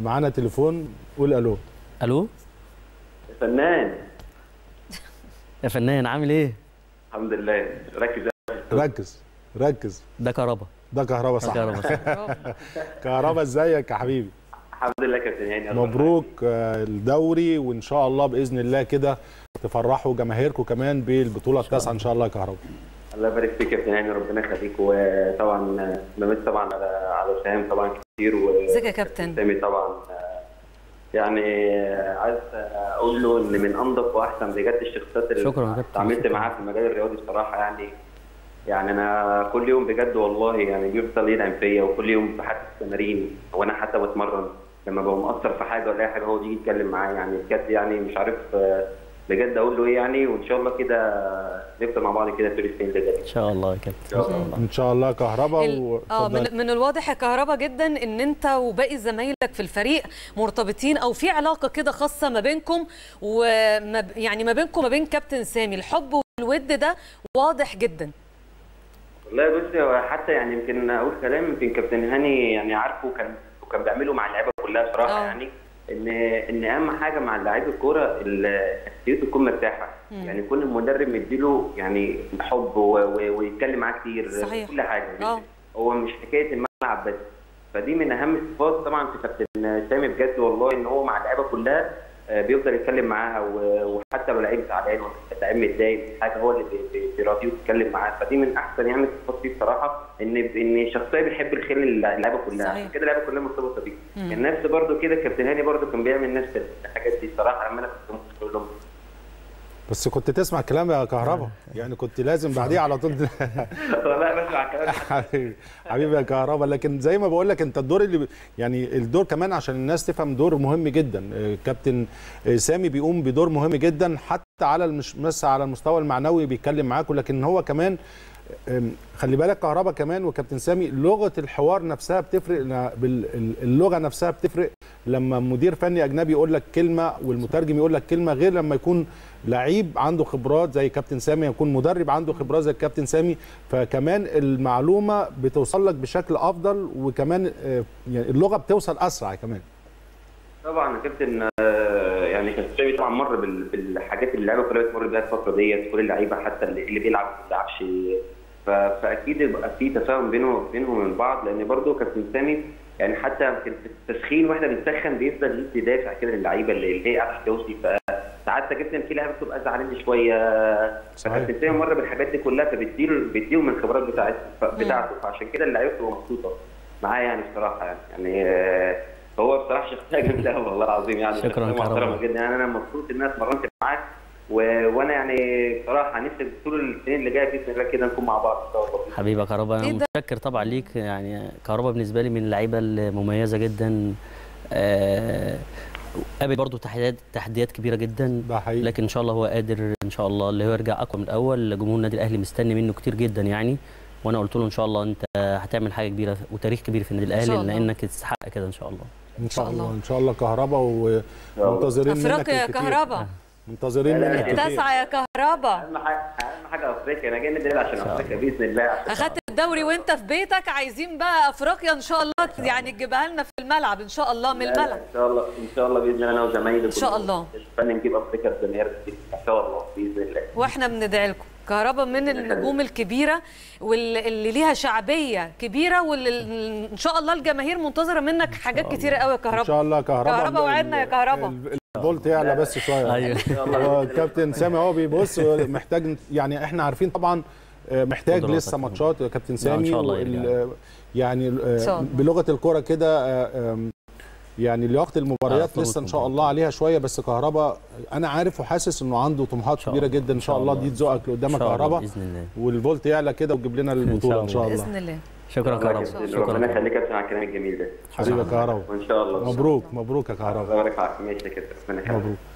معانا تليفون قول الو الو فنان يا فنان عامل ايه الحمد لله ركز ركز ركز ده كهربا ده كهربا صح كهربا صح كهربا ازيك يا حبيبي الحمد لله كابتن هاني الله مبروك آه، الدوري وان شاء الله باذن الله كده تفرحوا جماهيركم كمان بالبطوله التاسعه ان شاء الله يا كهربا الله يبارك فيك يا كابتن هاني ربنا يخليك وطبعا بمس طبعا على على سهام طبعا كتير و ازيك يا كابتن؟ سامي طبعا آه، يعني آه، عايز اقول له ان من انظف واحسن بجد الشخصيات اللي شكراً يا كابتن. اتعاملت شكراً. معاها في المجال الرياضي بصراحه يعني يعني انا كل يوم بجد والله يعني بيفضل يدعم فيا وكل يوم بحث التمارين وانا حتى بتمرن لما ببقى مقصر في حاجه ولا اي حاجه هو بيجي يتكلم معايا يعني بجد يعني مش عارف آه، بجد اقول له ايه يعني وان شاء الله كده نفضل مع بعض كده طول السنين اللي جايه ان شاء الله يا كابتن ان شاء الله ان شاء الله كهربا ال- اه واتفضل. من, من الواضح يا كهربا جدا ان انت وباقي زمايلك في الفريق مرتبطين او في علاقه كده خاصه ما بينكم وما ب- يعني ما بينكم وما بين كابتن سامي الحب والود ده واضح جدا والله بص هو حتى يعني يمكن اقول كلام يمكن كابتن هاني يعني عارفه كان وكان بيعمله مع اللعيبه كلها بصراحه آه. يعني ان ان اهم حاجه مع لعيب الكوره ال- نفسيته تكون مرتاحه يعني يكون المدرب مديله يعني حب و- و- ويتكلم معاه كتير صحيح. في كل حاجه مش آه. هو مش حكايه الملعب بس فدي من اهم الصفات طبعا في كابتن سامي بجد والله ان هو مع اللعيبه كلها آه، بيفضل يتكلم معاها و- وحتى لو لعيب زعلان ولا لعيب متضايق من حاجه هو اللي بي- بي- بيراضيه ويتكلم معاه فدي من احسن يعني الصفات فيه بصراحه ان ان شخصيه بيحب الخير للعيبه كلها صحيح. عشان كده اللعيبه كلها مرتبطه بيه كان نفس برضه كده كابتن هاني برضه كان بيعمل نفس الحاجات دي الصراحه لما انا كنت بقول لهم بس كنت تسمع كلام يا كهربا يعني كنت لازم بعديه على طول والله بسمع كلام حبيبي حبيبي يا كهربا لكن زي ما بقول لك انت الدور اللي ب- يعني الدور كمان عشان الناس تفهم دور مهم جدا آه، كابتن آه، سامي بيقوم بدور مهم جدا حتى على المش بس على المستوى المعنوي بيتكلم معاكم لكن هو كمان آم، خلي بالك كهربا كمان وكابتن سامي لغه الحوار نفسها بتفرق ل- بال- ال- اللغه نفسها بتفرق لما مدير فني اجنبي يقول لك كلمه والمترجم يقول لك كلمه غير لما يكون لعيب عنده خبرات زي كابتن سامي يكون مدرب عنده خبرات زي الكابتن سامي فكمان المعلومه بتوصل لك بشكل افضل وكمان آه، يعني اللغه بتوصل اسرع كمان طبعا يا كابتن آه، يعني كابتن سامي طبعا مر بال- بالحاجات اللي اللعيبه كلها بتمر بيها الفتره ديت كل اللعيبه حتى اللي اللي بيلعب ما بيلعبش ف- فاكيد يبقى في تفاهم بينه بينهم وبين بعض لان برضه كابتن سامي يعني حتى في التسخين واحنا بنسخن بيفضل يدي دافع كده للعيبه اللي اللي هي قاعده توصي فساعات يا كابتن في لعيبه بتبقى زعلانه شويه صحيح. فكابتن سامي مر بالحاجات دي كلها فبيديله بيديله من الخبرات بتاعته بتاعته فعشان كده اللعيبه بتبقى مبسوطه معاه يعني بصراحه يعني يعني آه، هو بصراحه شخصيه جميله أوي والله العظيم يعني شكراً شخصية كرم. محترمه جدا يعني انا مبسوط ان انا اتمرنت معاك و... وانا يعني بصراحه نفسي طول السنين اللي جايه باذن الله كده نكون مع بعض ان شاء الله حبيبي يا كهربا إيه انا ده؟ متشكر طبعا ليك يعني كهربا بالنسبه لي من اللعيبه المميزه جدا آه، قابل برضه تحديات تحديات كبيره جدا ده حقيقي لكن ان شاء الله هو قادر ان شاء الله اللي هو يرجع اقوى من الاول جمهور النادي الاهلي مستني منه كتير جدا يعني وانا قلت له ان شاء الله انت هتعمل حاجه كبيره وتاريخ كبير في النادي إن شاء الاهلي الله. لانك تستحق كده ان شاء الله ان شاء شاء الله. الله ان شاء الله كهربا ومنتظرين منك افريقيا يا الكتير. كهربا منتظرين لا، لا، منك كتير تسعة يا كهربا اهم حاجه اهم حاجه افريقيا انا جاي النادي عشان افريقيا باذن الله عشان اخدت الدوري وانت في بيتك عايزين بقى افريقيا ان شاء الله يعني تجيبها لنا في الملعب ان شاء الله من لا، لا، الملعب ان شاء الله ان شاء الله باذن الله انا وزمايلي إن شاء الله. فن نجيب افريقيا الجماهير ان شاء الله باذن الله واحنا بندعي لكم كهربا من النجوم الكبيره واللي ليها شعبيه كبيره واللي ان شاء الله الجماهير منتظره منك حاجات كتيره قوي يا ان كهربا شاء الله كهربا كهربا وعدنا يا كهربا. ال- الفولت يعلى بس شويه ايوه هو الكابتن سامي هو بيبص محتاج يعني احنا عارفين طبعا آه، محتاج قدراتك لسه طبعاً. ماتشات يا كابتن لا، إن سامي شاء الله وال- يرجع. يعني آه، شاء الله. بلغه الكوره كده آه، آم، يعني لياقه المباريات آه، لسه ان شاء طبعاً. الله عليها شويه بس كهربا انا عارف وحاسس انه عنده طموحات شاء كبيره الله. جدا ان شاء الله دي تزقك ان لقدامك شاء الله كهربا باذن الله والفولت يعلى كده وتجيب لنا البطوله ان شاء الله باذن الله شكرا كهربا ربنا شكرا يخليك يا كابتن على الكلام الجميل ده حبيبي يا كهربا وان شاء الله مبروك مبروك يا الله كهربا يبارك فيك ماشي يا كابتن ربنا يخليك مبروك